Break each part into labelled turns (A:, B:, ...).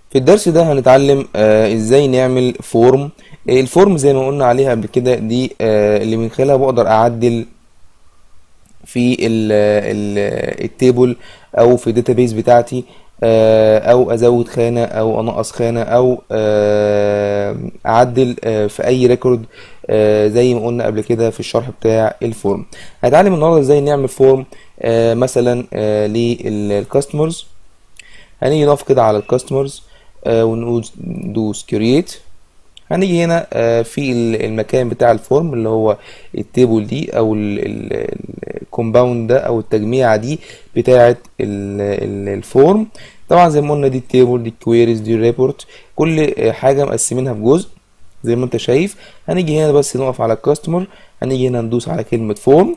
A: في الدرس ده هنتعلم آه ازاي نعمل فورم آه، الفورم زي ما قلنا عليها قبل كده دي آه اللي من خلالها بقدر اعدل في ال ال التيبل او في الداتابيز بتاعتي آه، او ازود خانه او انقص خانه او آه، اعدل آه، في اي ريكورد آه، زي ما قلنا قبل كده في الشرح بتاع الفورم هنتعلم النهارده ازاي نعمل فورم آه، مثلا للكاستمرز هنيجي نقف كده على الكاستمرز وندوس كرييت هنيجي هنا آه، في ال- المكان بتاع الفورم اللي هو التيبل دي او الكومباوند ده او التجميعة دي بتاعة ال- ال- الفورم طبعا زي ما قلنا دي التيبل دي الكويريز دي الريبورت كل آه، حاجة مقسمينها بجزء زي ما انت شايف هنيجي هنا بس نقف على الكاستمر هنيجي هنا ندوس على كلمة فورم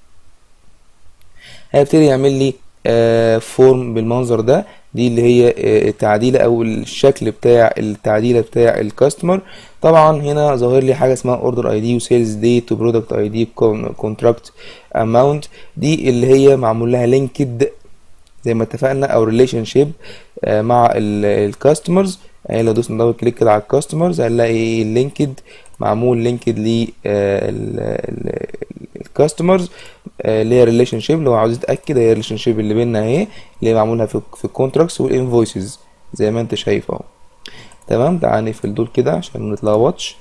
A: هيبتدي يعمل لي آه، فورم بالمنظر ده دي اللي هي آه، التعديلة او الشكل بتاع التعديلة بتاع الكاستمر طبعا هنا ظاهر لي حاجة اسمها اوردر اي دي وسيلز ديت وبرودكت اي دي كونتراكت اماونت دي اللي هي معمول لها لينكد زي ما اتفقنا او ريليشن شيب مع الكاستمرز يعني لو دوسنا دبل كليك كده على الكاستمرز هنلاقي اللينكد معمول لينكد للكاستمرز اللي هي ريليشن شيب لو عاوز تتاكد هي الريليشن شيب اللي بيننا اهي اللي هي معمولها في في الكونتراكتس والانفويسز زي ما انت شايف اهو تمام تعال نقفل دول كده عشان ما نتلخبطش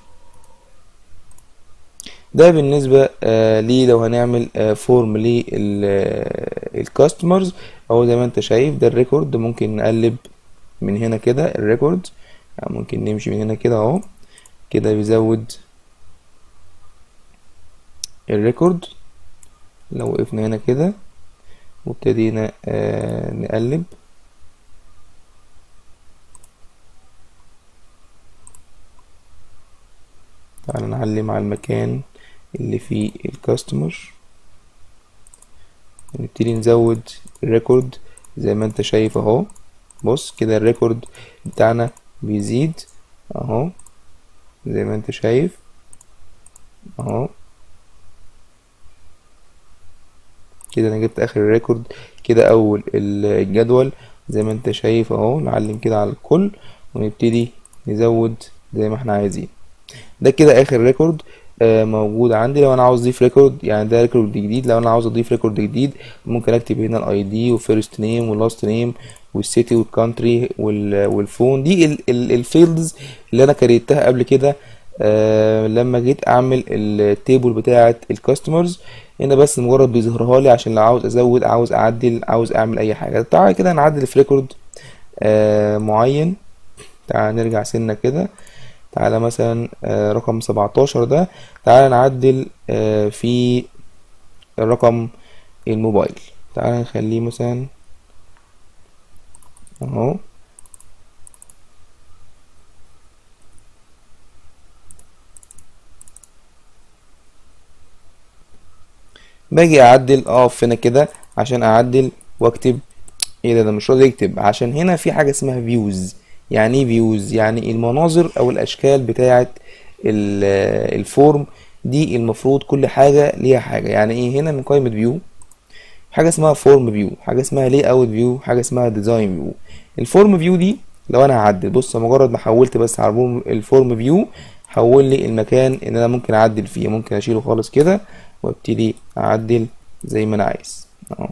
A: ده بالنسبة آه لي لو هنعمل آه فورم للكاستمرز اهو زي ما انت شايف ده الريكورد ممكن نقلب من هنا كده الريكورد يعني ممكن نمشي من هنا كده اهو كده بيزود الريكورد لو وقفنا هنا كده وابتدينا آه نقلب تعالى نعلم على المكان اللي فيه الكاستمر نبتدي نزود الريكورد زي ما انت شايف اهو بص كده الريكورد بتاعنا بيزيد اهو زي ما انت شايف اهو كده انا جبت اخر الريكورد كده اول الجدول زي ما انت شايف اهو نعلم كده على الكل ونبتدي نزود زي ما احنا عايزين ده كده اخر ريكورد آه موجود عندي لو انا عاوز اضيف ريكورد يعني ده ريكورد جديد لو انا عاوز اضيف ريكورد جديد ممكن اكتب هنا الاي دي وفيرست نيم واللاست نيم والسيتي والكانتري والفون دي الفيلدز اللي انا كريتها قبل كده آه لما جيت اعمل التيبل بتاعه الكاستمرز هنا بس مجرد بيظهرها لي عشان لو عاوز ازود عاوز اعدل عاوز اعمل اي حاجه تعالى كده نعدل في ريكورد آه معين تعالى نرجع سنه كده تعالى مثلا آه رقم 17 ده تعالى نعدل آه في الرقم الموبايل تعالى نخليه مثلا اهو باجي اعدل اقف هنا كده عشان اعدل واكتب ايه ده ده مش راضي يكتب عشان هنا في حاجه اسمها فيوز يعني ايه فيوز يعني المناظر او الاشكال بتاعه الفورم دي المفروض كل حاجه ليها حاجه يعني ايه هنا من قائمه فيو حاجه اسمها فورم فيو حاجه اسمها لي اوت فيو حاجه اسمها ديزاين فيو الفورم فيو دي لو انا هعدل بص مجرد ما حولت بس على الفورم فيو حول لي المكان ان انا ممكن اعدل فيه ممكن اشيله خالص كده وابتدي اعدل زي ما انا عايز اهو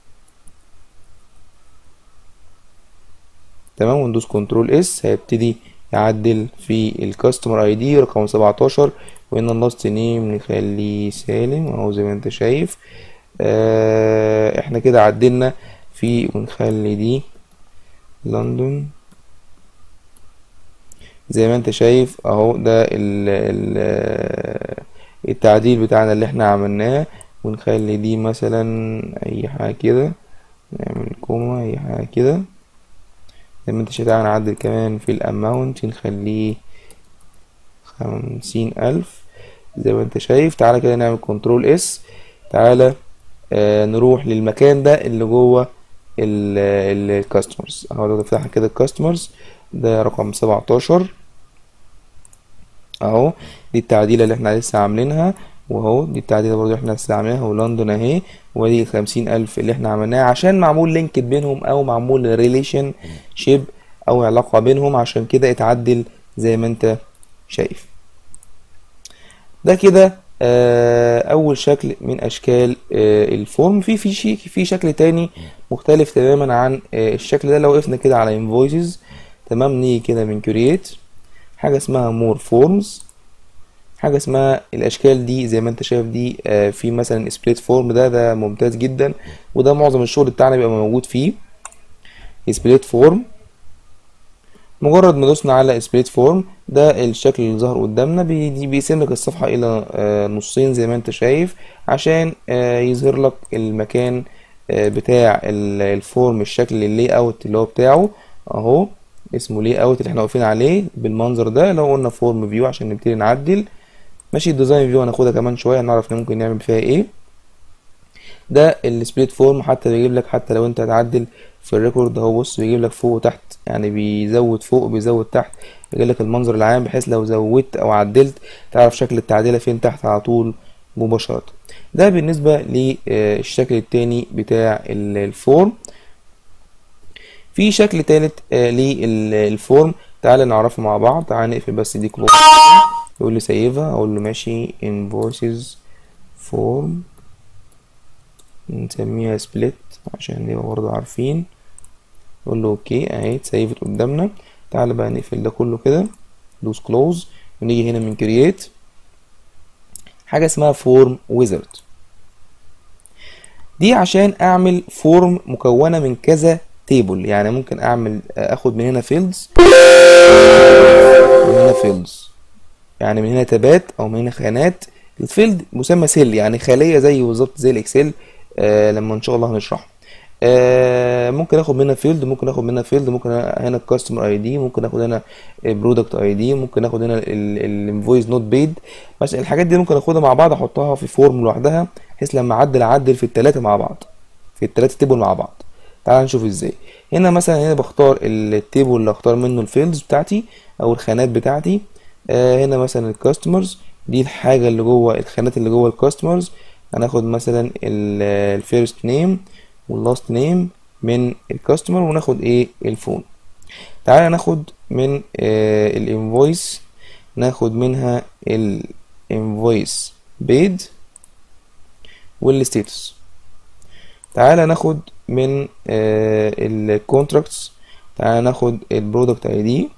A: تمام وندوس كنترول اس هيبتدي يعدل في الكاستمر اي دي رقم 17 وهنا اللاست نيم نخليه سالم اهو زي ما انت شايف آه احنا كده عدلنا في ونخلي دي لندن زي ما انت شايف اهو ده ال ال التعديل بتاعنا اللي احنا عملناه ونخلي دي مثلا اي حاجة كده نعمل كوما اي حاجة كده زي ما انت شايف تعالى نعدل كمان في الاماونت نخليه خمسين الف زي ما انت شايف تعالى كده نعمل كنترول اس تعالى آه نروح للمكان ده اللي جوه الكاستمرز اهو لو فتحنا كده الكاستمرز ده رقم سبعتاشر اهو دي التعديلة اللي احنا لسه عاملينها واهو دي التعديلة برضو احنا لسه عاملينها ولندن اهي ودي الخمسين الف اللي احنا عملناها عشان معمول لينك بينهم او معمول ريليشن شيب او علاقة بينهم عشان كده اتعدل زي ما انت شايف ده كده آه، اول شكل من اشكال آه، الفورم في في شيء في شكل تاني مختلف تماما عن آه، الشكل ده لو وقفنا كده على invoices تمام نيجي كده من create حاجة اسمها more forms حاجة اسمها الأشكال دي زي ما أنت شايف دي آه، في مثلا split form ده ده ممتاز جدا وده معظم الشغل بتاعنا بيبقى موجود فيه split form مجرد ما دوسنا على split form ده الشكل اللي ظهر قدامنا بي- دي بيقسم لك الصفحة إلى آه، نصين زي ما أنت شايف عشان آه، يظهر لك المكان آه، بتاع ال- الفورم الشكل اللي اوت اللي هو بتاعه اهو اسمه لي اوت اللي احنا واقفين عليه بالمنظر ده لو قلنا فورم فيو عشان نبتدي نعدل ماشي الديزاين فيو هناخدها كمان شويه نعرف ممكن نعمل فيها ايه ده السبليت فورم حتى بيجيب لك حتى لو انت هتعدل في الريكورد اهو بص بيجيب لك فوق وتحت يعني بيزود فوق وبيزود تحت بيجيب لك المنظر العام بحيث لو زودت او عدلت تعرف شكل التعديله فين تحت على طول مباشره ده بالنسبه للشكل التاني بتاع ال- الفورم في شكل تالت آه، للفورم تعال نعرفه مع بعض تعال نقفل بس دي كلوز يقول لي سيفها اقول له ماشي invoices form نسميها سبليت عشان نبقى برضه عارفين نقول له اوكي اهي اتسيفت قدامنا تعال بقى نقفل ده كله كده دوس كلوز ونيجي هنا من كرييت حاجة اسمها فورم ويزرد دي عشان اعمل فورم مكونة من كذا تيبل يعني ممكن اعمل اخد من هنا فيلدز من هنا فيلدز يعني من هنا تابات او من هنا خانات الفيلد مسمى سيل يعني خلية زي بالظبط زي الاكسل آه لما ان شاء الله هنشرحه آه ممكن اخد منها فيلد ممكن اخد منها فيلد ممكن هنا الكاستمر اي دي ممكن اخد هنا برودكت اي دي ممكن اخد هنا الانفويس نوت بيد بس الحاجات دي ممكن اخدها مع بعض احطها في فورم لوحدها بحيث لما اعدل اعدل في الثلاثه مع بعض في الثلاثه تيبل مع بعض تعال نشوف ازاي هنا مثلا هنا بختار التيبل اللي اختار منه الفيلدز بتاعتي او الخانات بتاعتي آه هنا مثلا الكاستمرز دي الحاجه اللي جوه الخانات اللي جوه الكاستمرز هناخد مثلا الفيرست نيم واللاست نيم من الكاستمر وناخد ايه الفون تعالى ناخد من آه الانفويس ناخد منها الانفويس بيد والستيتس تعالى ناخد من الكونتراكتس تعالى ناخد البرودكت اي دي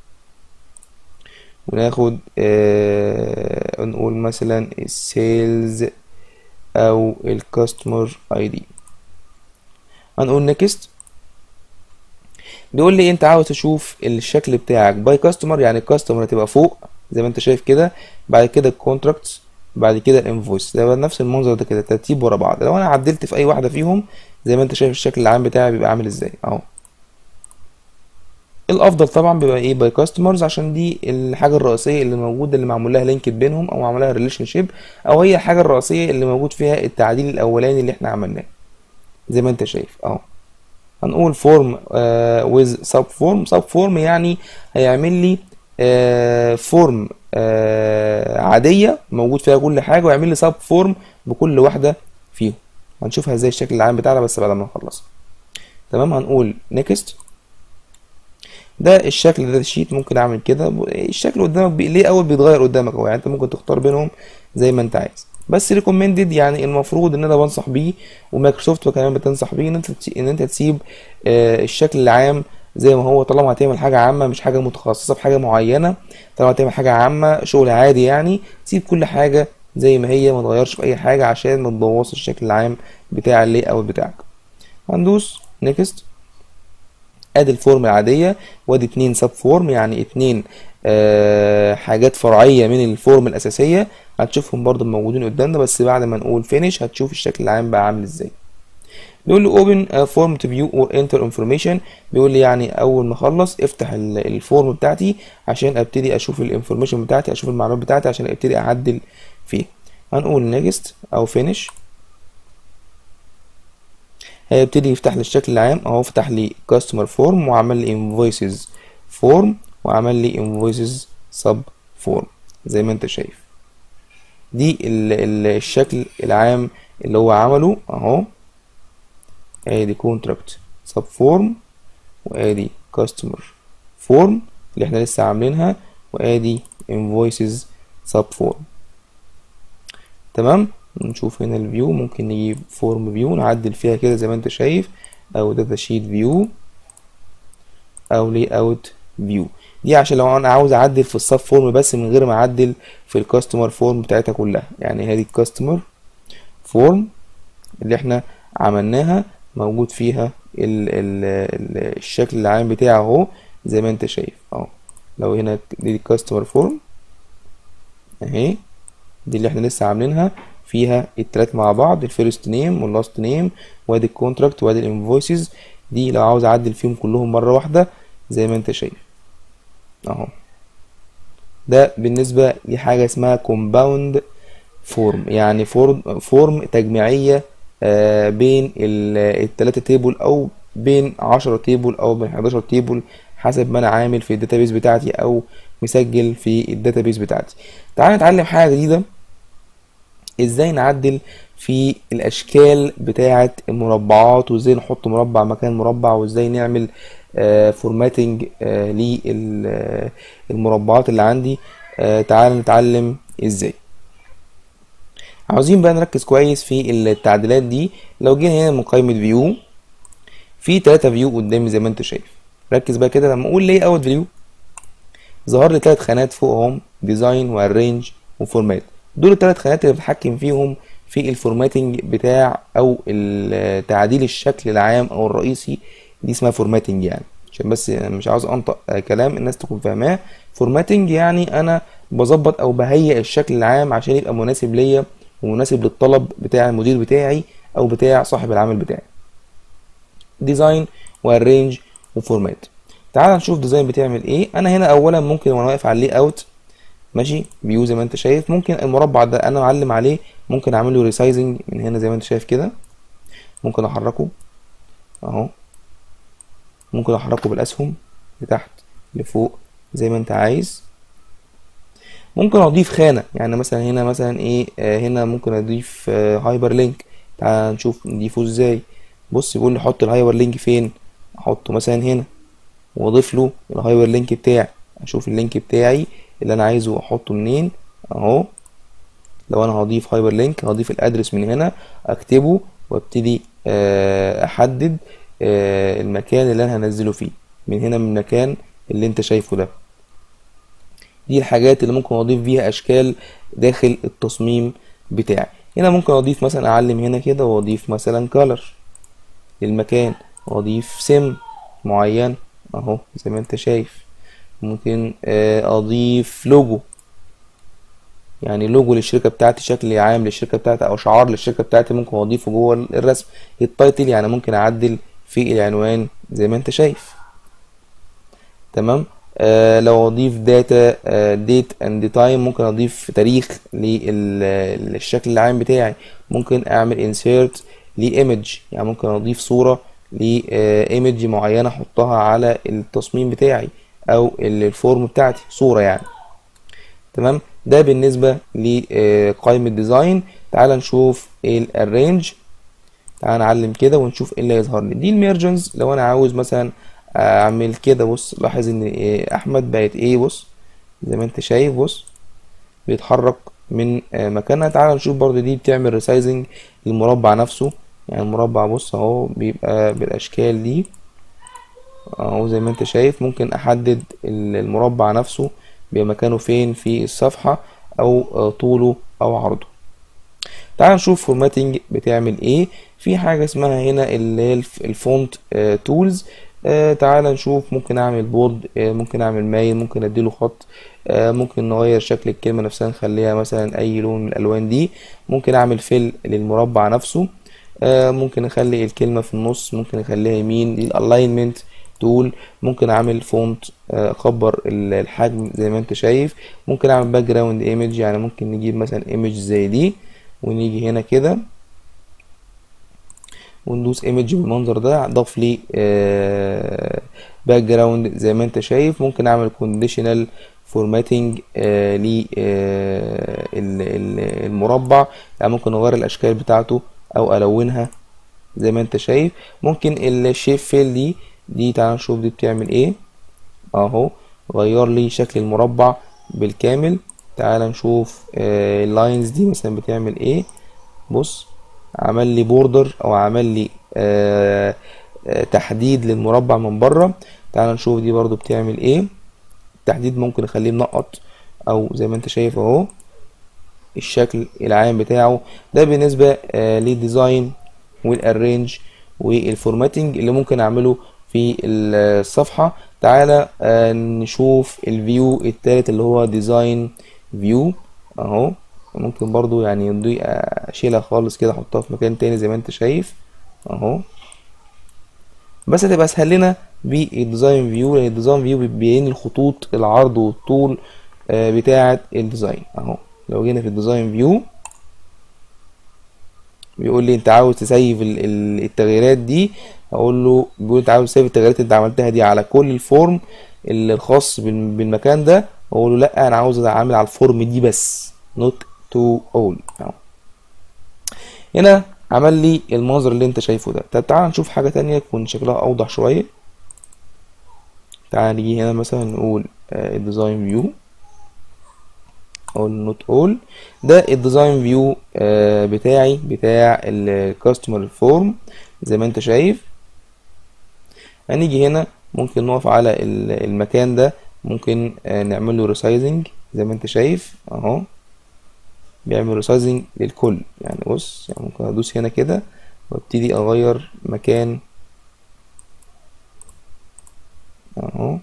A: وناخد آه نقول مثلا السيلز او الكاستمر اي دي هنقول نيكست بيقول لي انت عاوز تشوف الشكل بتاعك باي كاستمر يعني الكاستمر هتبقى فوق زي ما انت شايف كده بعد كده الكونتراكتس بعد كده الانفويس ده نفس المنظر ده كده ترتيب ورا بعض لو انا عدلت في اي واحده فيهم زي ما انت شايف الشكل العام بتاعي بيبقى عامل ازاي اهو الافضل طبعا بيبقى ايه باي كاستمرز عشان دي الحاجه الرئيسيه اللي موجوده اللي معمول لها لينكد بينهم او معمول لها ريليشن شيب او هي الحاجه الرئيسيه اللي موجود فيها التعديل الاولاني اللي احنا عملناه زي ما انت شايف اهو هنقول فورم ويز سب فورم سب فورم يعني هيعمل لي فورم عاديه موجود فيها كل حاجه ويعمل لي سب فورم بكل واحده فيهم هنشوفها ازاي الشكل العام بتاعنا بس بعد ما نخلص تمام هنقول نيكست ده الشكل ده الشيت ممكن اعمل كده الشكل قدامك بي... ليه اول بيتغير قدامك هو يعني انت ممكن تختار بينهم زي ما انت عايز بس ريكومندد يعني المفروض ان انا بنصح بيه ومايكروسوفت كمان بتنصح بيه ان انت ان انت تسيب آه الشكل العام زي ما هو طالما هتعمل حاجه عامه مش حاجه متخصصه في حاجه معينه طالما هتعمل حاجه عامه شغل عادي يعني سيب كل حاجه زي ما هي ما تغيرش في اي حاجه عشان ما تبوظش الشكل العام بتاع اللي اوت بتاعك هندوس نيكست ادي الفورم العاديه وادي اتنين سب فورم يعني اتنين آه حاجات فرعيه من الفورم الاساسيه هتشوفهم برضو موجودين قدامنا بس بعد ما نقول فينيش هتشوف الشكل العام بقى عامل ازاي بيقول لي open a form to view or enter information بيقول لي يعني اول ما اخلص افتح الفورم بتاعتي عشان ابتدي اشوف الانفورميشن بتاعتي اشوف المعلومات بتاعتي عشان ابتدي اعدل فيه هنقول next او finish هيبتدي يفتح لي الشكل العام اهو فتح لي customer form وعمل لي invoices form وعمل لي invoices sub form زي ما انت شايف دي ال ال الشكل العام اللي هو عمله اهو ادي contract sub form وادي customer فورم اللي احنا لسه عاملينها وادي invoices sub form تمام نشوف هنا الفيو ممكن نجيب فورم فيو نعدل فيها كده زي ما انت شايف او داتا شيت فيو او لي اوت فيو دي عشان لو انا عاوز اعدل في السب فورم بس من غير ما اعدل في الكاستمر فورم بتاعتها كلها يعني هذه الكاستمر فورم اللي احنا عملناها موجود فيها ال ال ال الشكل العام بتاعه اهو زي ما انت شايف اهو لو هنا دي الكاستمر فورم اهي دي اللي احنا لسه عاملينها فيها التلات مع بعض الفيرست نيم واللاست نيم وادي الكونتراكت وادي الانفويسز دي لو عاوز اعدل فيهم كلهم مره واحده زي ما انت شايف اهو ده بالنسبه لحاجه اسمها كومباوند فورم يعني فورم فورم تجميعيه آه بين التلاتة تيبل او بين عشرة تيبل او بين 11 تيبل حسب ما انا عامل في الداتابيس بتاعتي او مسجل في الداتابيس بتاعتي تعال نتعلم حاجه جديده ازاي نعدل في الاشكال بتاعه المربعات وازاي نحط مربع مكان مربع وازاي نعمل آه فورماتنج آه للمربعات اللي عندي آه تعال نتعلم ازاي عاوزين بقى نركز كويس في التعديلات دي لو جينا هنا من قائمه فيو في تلاتة فيو قدامي زي ما انت شايف ركز بقى كده لما اقول لي اوت فيو ظهر لي تلات خانات فوقهم ديزاين وارينج وفورمات دول التلات خانات اللي بتحكم فيهم في الفورماتنج بتاع او تعديل الشكل العام او الرئيسي دي اسمها فورماتنج يعني عشان بس مش عاوز انطق كلام الناس تكون فاهماه فورماتنج يعني انا بظبط او بهيئ الشكل العام عشان يبقى مناسب ليا ومناسب للطلب بتاع المدير بتاعي او بتاع صاحب العمل بتاعي ديزاين وارينج وفورمات تعال نشوف ديزاين بتعمل ايه انا هنا اولا ممكن وانا واقف على اللي اوت ماشي فيو زي ما انت شايف ممكن المربع ده انا معلم عليه ممكن اعمل له ريسايزنج من هنا زي ما انت شايف كده ممكن احركه اهو ممكن احركه بالاسهم لتحت لفوق زي ما انت عايز ممكن اضيف خانه يعني مثلا هنا مثلا ايه آه هنا ممكن اضيف آه هايبر لينك تعال نشوف نضيفه ازاي بص بيقول لي حط الهايبر لينك فين احطه مثلا هنا واضيف له الهايبر لينك بتاعي اشوف اللينك بتاعي اللي انا عايزه احطه منين اهو لو انا هضيف هايبر لينك هضيف الادرس من هنا اكتبه وابتدي احدد المكان اللي انا هنزله فيه من هنا من المكان اللي انت شايفه ده دي الحاجات اللي ممكن اضيف بيها اشكال داخل التصميم بتاعي هنا ممكن اضيف مثلا اعلم هنا كده واضيف مثلا كالر للمكان واضيف سم معين اهو زي ما انت شايف ممكن اضيف لوجو يعني لوجو للشركه بتاعتي شكل عام للشركه بتاعتي او شعار للشركه بتاعتي ممكن اضيفه جوه الرسم التايتل يعني ممكن اعدل في العنوان زي ما انت شايف تمام آه لو اضيف داتا آه ديت اند تايم ممكن اضيف تاريخ للشكل العام بتاعي ممكن اعمل انسيرت لايمج يعني ممكن اضيف صوره لايمج معينه احطها على التصميم بتاعي او الفورم بتاعتي صوره يعني تمام ده بالنسبه لقائمه ديزاين تعال نشوف الارينج تعال نعلم كده ونشوف ايه اللي هيظهر لي دي الميرجنز لو انا عاوز مثلا اعمل كده بص لاحظ ان إيه احمد بقت ايه بص زي ما انت شايف بص بيتحرك من مكانها تعال نشوف برضو دي بتعمل ريسايزنج للمربع نفسه يعني المربع بص اهو بيبقى بالاشكال دي اهو زي ما انت شايف ممكن احدد المربع نفسه بيبقى مكانه فين في الصفحة او طوله او عرضه تعال نشوف فورماتنج بتعمل ايه في حاجة اسمها هنا اللي هي الفونت تولز آه تعال نشوف ممكن اعمل بورد آه ممكن اعمل مايل ممكن اديله خط آه ممكن نغير شكل الكلمة نفسها نخليها مثلا اي لون من الالوان دي ممكن اعمل فيل للمربع نفسه آه ممكن اخلي الكلمة في النص ممكن اخليها يمين دي الالاينمنت تول ممكن اعمل فونت اكبر الحجم زي ما انت شايف ممكن اعمل باك جراوند ايمج يعني ممكن نجيب مثلا ايمج زي دي ونيجي هنا كده وندوس ايمج بالمنظر ده ضاف لي باك جراوند زي ما انت شايف ممكن اعمل كونديشنال فورماتنج للمربع يعني ممكن اغير الاشكال بتاعته او الونها زي ما انت شايف ممكن الشيب فيل دي دي تعال نشوف دي بتعمل ايه اهو غير لي شكل المربع بالكامل تعال نشوف آه اللاينز دي مثلا بتعمل ايه بص عمل لي بوردر او عمل لي آه آه تحديد للمربع من بره تعال نشوف دي برضو بتعمل ايه التحديد ممكن اخليه منقط او زي ما انت شايف اهو الشكل العام بتاعه ده بالنسبة آه للديزاين والارينج والفورماتنج اللي ممكن اعمله في الصفحة تعالى آه نشوف الفيو التالت اللي هو ديزاين فيو اهو ممكن برضو يعني دي اشيلها خالص كده احطها في مكان تاني زي ما انت شايف اهو بس هتبقى اسهل لنا بالديزاين فيو لان الديزاين فيو بيبين الخطوط العرض والطول آه بتاعة الديزاين اهو لو جينا في الديزاين فيو بيقول لي انت عاوز تسيف التغييرات دي اقول له بيقول انت عاوز تسيف التغييرات اللي انت عملتها دي على كل الفورم الخاص بالمكان ده اقول له لا انا عاوز اعمل على الفورم دي بس not to all اهو هنا عمل لي المنظر اللي انت شايفه ده طب تعال نشوف حاجة تانية تكون شكلها اوضح شوية تعال نيجي هنا مثلا نقول الديزاين فيو او نوت اول ده الديزاين فيو بتاعي بتاع الكاستمر فورم زي ما انت شايف هنيجي هنا ممكن نقف على المكان ده ممكن نعمل له ريسايزنج زي ما انت شايف اهو بيعمل ريسايزنج للكل يعني بص يعني ممكن ادوس هنا كده وابتدي اغير مكان اهو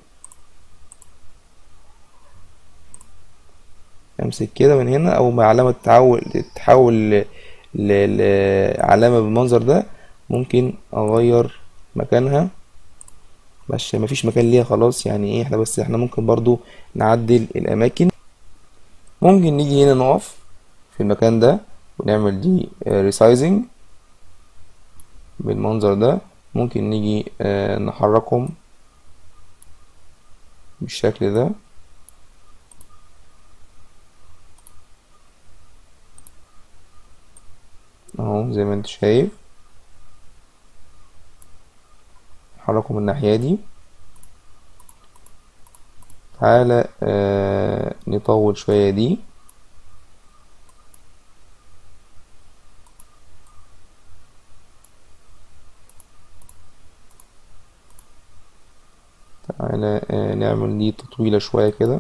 A: امسك كده من هنا او ما علامة تحول تتحول لعلامة بالمنظر ده ممكن اغير مكانها بس مفيش مكان ليها خلاص يعني ايه احنا بس احنا ممكن برضو نعدل الاماكن ممكن نيجي هنا نقف في المكان ده ونعمل دي ريسايزنج بالمنظر ده ممكن نيجي نحركهم بالشكل ده اهو زي ما انت شايف نحركه من الناحية دي تعالى آه نطول شوية دي تعالى آه نعمل دي تطويلة شوية كده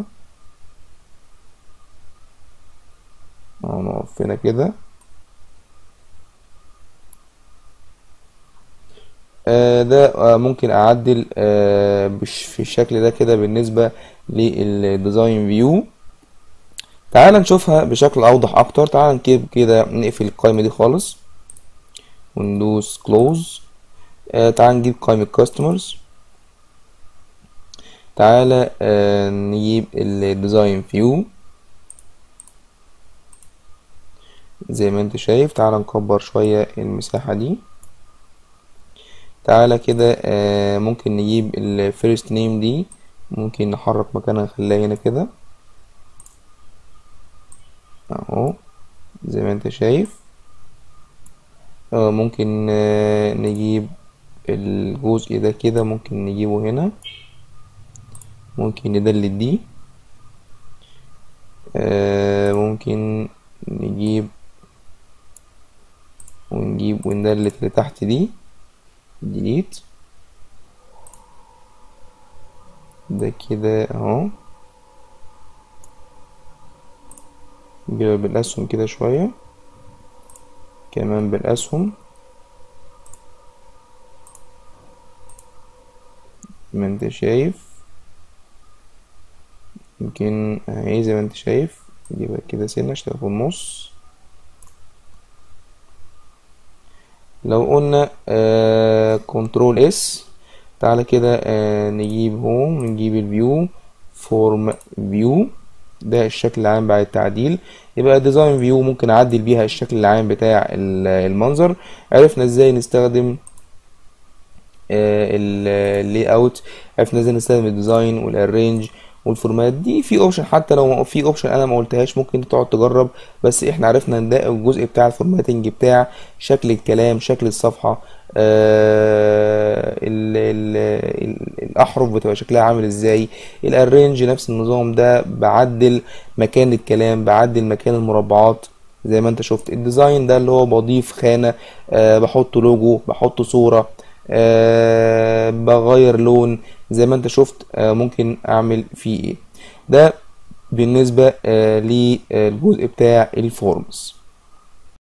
A: اهو نقف هنا كده آه ده آه ممكن اعدل آه في الشكل ده كده بالنسبة للديزاين فيو تعال نشوفها بشكل اوضح اكتر تعال نكتب كده نقفل القائمة دي خالص وندوس كلوز تعال نجيب قائمة كاستمرز تعالى نجيب الديزاين فيو زي ما انت شايف تعال نكبر شوية المساحة دي تعالى كده آه ممكن نجيب الفيرست نيم دي ممكن نحرك مكانها نخليها هنا كده اهو زي ما انت شايف آه ممكن آه نجيب الجزء ده كده ممكن نجيبه هنا ممكن ندلت دي آه ممكن نجيب ونجيب وندلت اللي تحت دي ديليت ده كده اهو نجيبها بالاسهم كده شوية كمان بالاسهم ما انت شايف يمكن اهي زي ما انت شايف نجيبها كده سنة عشان في النص لو قلنا كنترول اس تعالى كده آه نجيب هوم نجيب الفيو فورم فيو ده الشكل العام بعد التعديل يبقى ديزاين فيو ممكن اعدل بيها الشكل العام بتاع المنظر عرفنا ازاي نستخدم اللي اوت عرفنا ازاي نستخدم الديزاين والارينج والفورمات دي في اوبشن حتى لو في اوبشن انا ما قلتهاش ممكن تقعد تجرب بس احنا عرفنا ان ده الجزء بتاع الفورماتنج بتاع شكل الكلام شكل الصفحه آه ال ال ال الاحرف بتبقى شكلها عامل ازاي الارينج نفس النظام ده بعدل مكان الكلام بعدل مكان المربعات زي ما انت شفت الديزاين ده اللي هو بضيف خانة آه بحط لوجو بحط صورة آه بغير لون زي ما انت شفت آه ممكن اعمل فيه ايه ده بالنسبة آه للجزء بتاع الفورمز